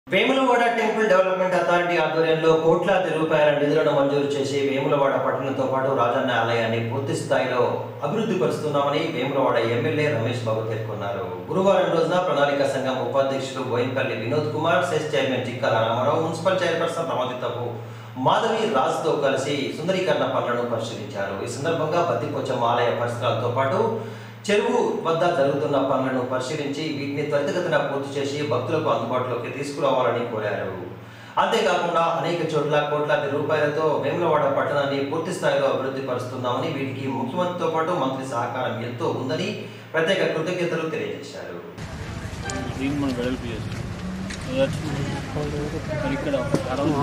Vemulawada temple development authority ఆధ్వర్యంలో కోట్లాది రూపాయల నిధులను మంజూరు చేసి వేములవాడ పట్టణంతో పాటు రాజన్న ఆలయాన్ని పూర్తి స్థాయిలో అభివృద్ధి పరుస్తున్నామని వేములవాడ ఎమ్మెల్యే రమేష్ బాబు పేర్కొన్నారు గురువారం రోజున ప్రణాళిక సంఘం ఉపాధ్యక్షులు Boinapalli Vinod Kumar CESS chairman Chikkala Ramarao municipal chairperson రమదితపు మాధవి రాజ్తో కలిసి సుందరీకరణ పనులను పరిశీలించారు ఈ సందర్భంగా బద్దిపోచమ్మ ఆలయ పరిసరాలతో పాటు చెరువు వద్ద జరుగుతున్న పనులను పరిశీలించి వీటిని త్వరితగతిన పూర్తి చేసి భక్తులకు అందుబాటులోకి తీసుకురావాలని కోరారు అంతేకాకుండా అనేక చోట్ల కోట్లాది రూపాయలతో వేములవాడ పట్టణాన్ని పూర్తి స్థాయిలో అభివృద్ధి పరుస్తున్నామని వీటికి ముఖ్యమంత్రితో పాటు మంత్రి సహకారం ఎంతో ఉందని ప్రత్యేక కృతజ్ఞతలు తెలియజేశారు దీన్ని మనం వెడల్పు చేస్తాం మరి ఇక్కడ అరవై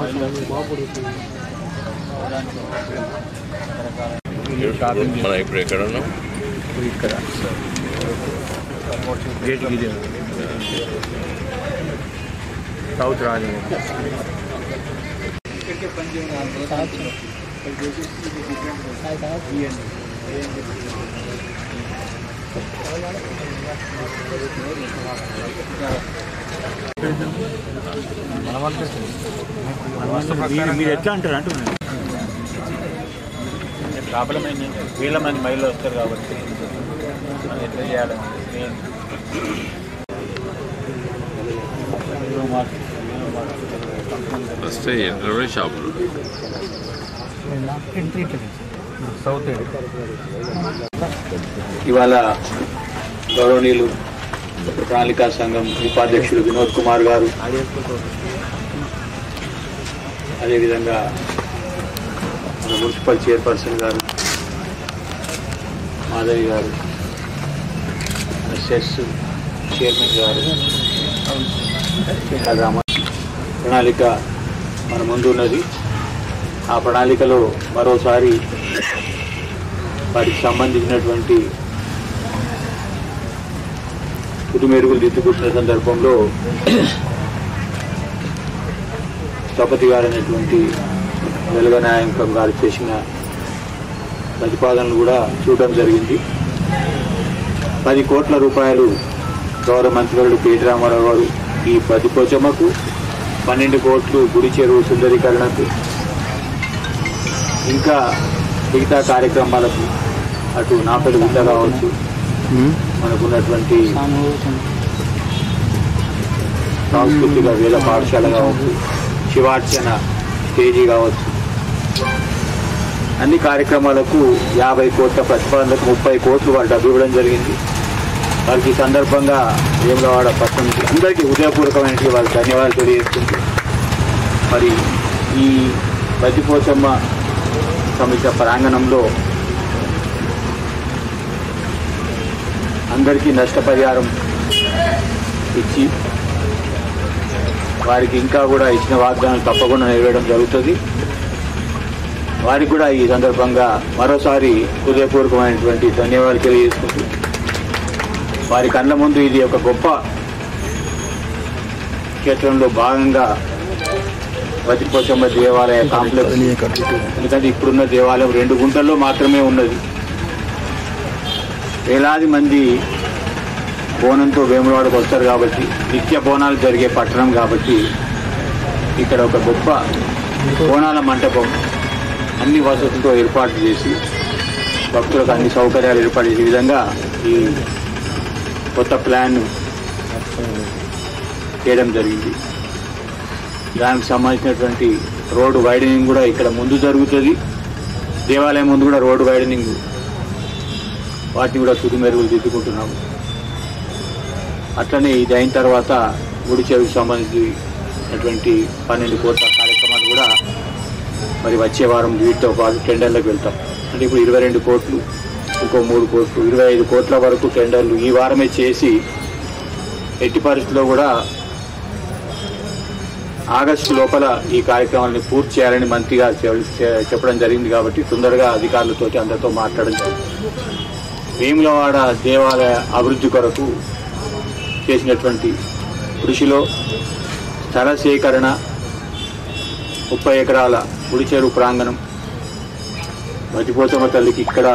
మనం ఇప్పుడు ఎక్కడ ఉన్నాం ఇక్కడ గేట్ గిదే సౌత్ రాజు ఇక్కడికే పని చేయండి మీరు మీరు ఎట్లా అంటారు అంటున్నాను ప్రాబ్లం ఏంటంటే వేల మంది మహిళలు వస్తారు కాబట్టి మనం ఎట్లా చేయాలని మెయిన్ ఫస్ట్ ఇంటర్వ్యూ షాపులు సౌత్ ఇవాళ గౌరవనీయులు ప్రణాళికా సంఘం ఉపాధ్యక్షులు వినోద్ కుమార్ గారు అదేవిధంగా మన మున్సిపల్ చైర్పర్సన్ గారు మాధవి గారు మన సెస్ చైర్మన్ గారు చిక్కల రామ ప్రణాళిక మన ముందు ఉన్నది ఆ ప్రణాళికలో మరోసారి వాటికి సంబంధించినటువంటి పుతుమెరుగులు దిద్దుకుంటున్న సందర్భంలో స్థపతి గారు అనేటువంటి వెలుగ నాయకం గారు చేసిన ప్రతిపాదనలు కూడా చూడడం జరిగింది పది కోట్ల రూపాయలు గౌరవ మంత్రివర్యుడు కేటీ రామారావు గారు ఈ పది పోచమ్మకు పన్నెండు కోట్లు గుడి చెరువు సుందరీకరణకు ఇంకా మిగతా కార్యక్రమాలకు అటు నాపల్లి గుట్ట కావచ్చు మనకున్నటువంటి సాంస్కృతిక వేద పాఠశాల కావచ్చు శివార్చన స్టేజీ కావచ్చు అన్ని కార్యక్రమాలకు యాభై కోట్ల ప్రతిపాదనలకు ముప్పై కోట్లు వాళ్ళు డబ్బు ఇవ్వడం జరిగింది వారికి ఈ సందర్భంగా వేములవాడ పట్టణం అందరికీ హృదయపూర్వకమైన వాళ్ళకి ధన్యవాదాలు తెలియజేస్తుంది మరి ఈ బతిపోచమ్మ సమిత ప్రాంగణంలో అందరికీ నష్టపరిహారం ఇచ్చి వారికి ఇంకా కూడా ఇచ్చిన వాగ్దానాలు తప్పకుండా నెరవేయడం జరుగుతుంది వారికి కూడా ఈ సందర్భంగా మరోసారి హృదయపూర్వకమైనటువంటి ధన్యవాదాలు తెలియజేసుకుంటూ వారి కళ్ళ ముందు ఇది ఒక గొప్ప క్షేత్రంలో భాగంగా వతిపోచమ్మ దేవాలయ కాంప్లెక్స్ ఎందుకంటే ఇప్పుడున్న దేవాలయం రెండు గుంటల్లో మాత్రమే ఉన్నది వేలాది మంది బోనంతో వేములవాడకు వస్తారు కాబట్టి నిత్య బోనాలు జరిగే పట్టణం కాబట్టి ఇక్కడ ఒక గొప్ప బోనాల మంటపం అన్ని వసతులతో ఏర్పాటు చేసి భక్తులకు అన్ని సౌకర్యాలు ఏర్పాటు చేసే విధంగా ఈ కొత్త ప్లాన్ చేయడం జరిగింది దానికి సంబంధించినటువంటి రోడ్డు వైడనింగ్ కూడా ఇక్కడ ముందు జరుగుతుంది దేవాలయం ముందు కూడా రోడ్డు వైడనింగ్ వాటిని కూడా తుది మెరుగులు దిద్దుకుంటున్నాము అట్లనే ఇది అయిన తర్వాత గుడి చెరువుకు సంబంధించినటువంటి పన్నెండు కోట్ల కార్యక్రమాలు కూడా మరి వచ్చే వారం వీటితో పాటు టెండర్లకు వెళ్తాం అంటే ఇప్పుడు ఇరవై రెండు కోట్లు ఇంకో మూడు కోట్లు ఇరవై ఐదు కోట్ల వరకు టెండర్లు ఈ వారమే చేసి ఎట్టి పరిస్థితుల్లో కూడా ఆగస్టు లోపల ఈ కార్యక్రమాన్ని పూర్తి చేయాలని మంత్రి గారు చెప్- చె- చెప్పడం జరిగింది కాబట్టి తొందరగా అధికారులతో అందరితో మాట్లాడడం జరిగింది వేములవాడ దేవాలయ అభివృద్ధి కొరకు చేసినటువంటి కృషిలో స్థల సేకరణ ముప్పై ఎకరాల గుడి చెరువు ప్రాంగణం మతిపోతమ్మ తల్లికి ఇక్కడ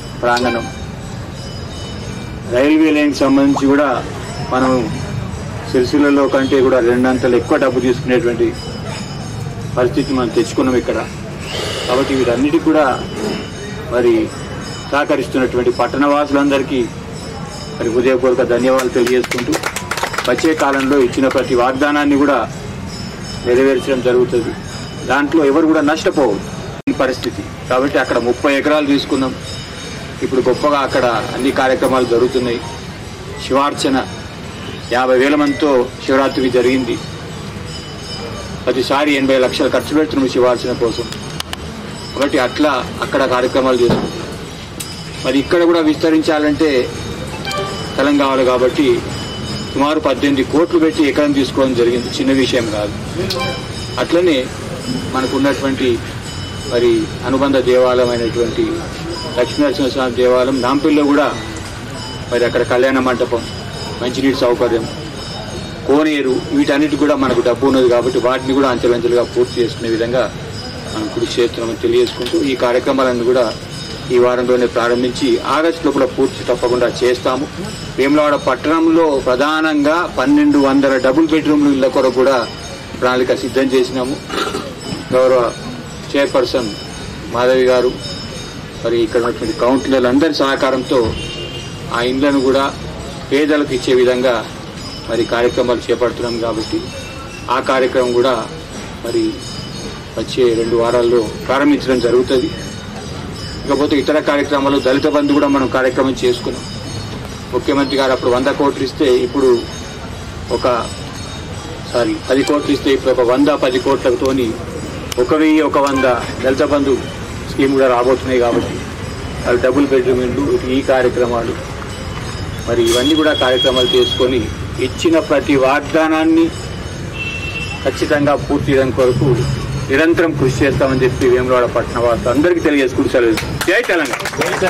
ప్రాంగణం రైల్వే లైన్కి సంబంధించి కూడా మనం సిరిసిల్లలో కంటే కూడా రెండంతలు ఎక్కువ డబ్బు తీసుకునేటువంటి పరిస్థితి మనం తెచ్చుకున్నాం ఇక్కడ కాబట్టి వీటన్నిటికి కూడా మరి సహకరిస్తున్నటువంటి పట్టణవాసులందరికీ మరి హృదయపూర్వక ధన్యవాదాలు తెలియజేసుకుంటూ వచ్చే కాలంలో ఇచ్చిన ప్రతి వాగ్దానాన్ని కూడా నెరవేర్చడం జరుగుతుంది దాంట్లో ఎవరు కూడా నష్టపోవద్దు ఈ పరిస్థితి కాబట్టి అక్కడ ముప్పై ఎకరాలు తీసుకున్నాం ఇప్పుడు గొప్పగా అక్కడ అన్ని కార్యక్రమాలు జరుగుతున్నాయి శివార్చన యాభై వేల మందితో శివరాత్రికి జరిగింది ప్రతిసారి ఎనభై లక్షలు ఖర్చు పెడుతున్నాం శివార్చన కోసం కాబట్టి అట్లా అక్కడ కార్యక్రమాలు చేసుకుంటున్నాం మరి ఇక్కడ కూడా విస్తరించాలంటే స్థలం కావాలి కాబట్టి సుమారు పద్దెనిమిది కోట్లు పెట్టి ఎకరం తీసుకోవడం జరిగింది చిన్న విషయం కాదు అట్లనే మనకు ఉన్నటువంటి మరి అనుబంధ దేవాలయం అయినటువంటి లక్ష్మీనరసింహస్వామి దేవాలయం నాంపల్లిలో కూడా మరి అక్కడ కళ్యాణ మంటపం మంచినీటి సౌకర్యం కోనేరు వీటన్నిటి కూడా మనకు డబ్బు ఉన్నది కాబట్టి వాటిని కూడా అంచెలంచెలుగా పూర్తి చేసుకునే విధంగా మనం కృషి చేస్తున్నామని తెలియజేసుకుంటూ ఈ కార్యక్రమాలను కూడా ఈ వారంలోనే ప్రారంభించి ఆగస్టు లోపల పూర్తి తప్పకుండా చేస్తాము వేములవాడ పట్టణంలో ప్రధానంగా పన్నెండు వందల డబుల్ బెడ్రూమ్లు ఇళ్ల కొరకు కూడా ప్రణాళిక సిద్ధం చేసినాము గౌరవ చైర్పర్సన్ మాధవి గారు మరి ఇక్కడ ఉన్నటువంటి కౌన్సిలర్లు అందరి సహకారంతో ఆ ఇండ్లను కూడా పేదలకు ఇచ్చే విధంగా మరి కార్యక్రమాలు చేపడుతున్నాం కాబట్టి ఆ కార్యక్రమం కూడా మరి వచ్చే రెండు వారాల్లో ప్రారంభించడం జరుగుతుంది ఇకపోతే ఇతర కార్యక్రమాలు దళిత బంధు కూడా మనం కార్యక్రమం చేసుకున్నాం ముఖ్యమంత్రి గారు అప్పుడు వంద కోట్లు ఇస్తే ఇప్పుడు ఒక సారీ పది కోట్లు ఇస్తే ఇప్పుడు ఒక వంద పది కోట్లతోని ఒక వెయ్యి ఒక వంద దళిత బంధు స్కీమ్ కూడా రాబోతున్నాయి కాబట్టి అది డబుల్ బెడ్రూమ్ ఇండ్లు ఈ కార్యక్రమాలు మరి ఇవన్నీ కూడా కార్యక్రమాలు చేసుకొని ఇచ్చిన ప్రతి వాగ్దానాన్ని ఖచ్చితంగా పూర్తి చేయడం కొరకు నిరంతరం కృషి చేస్తామని చెప్పి వేములవాడ పట్టణ వార్త అందరికీ తెలియజేసుకుంటూ సెలవు జై తెలంగాణ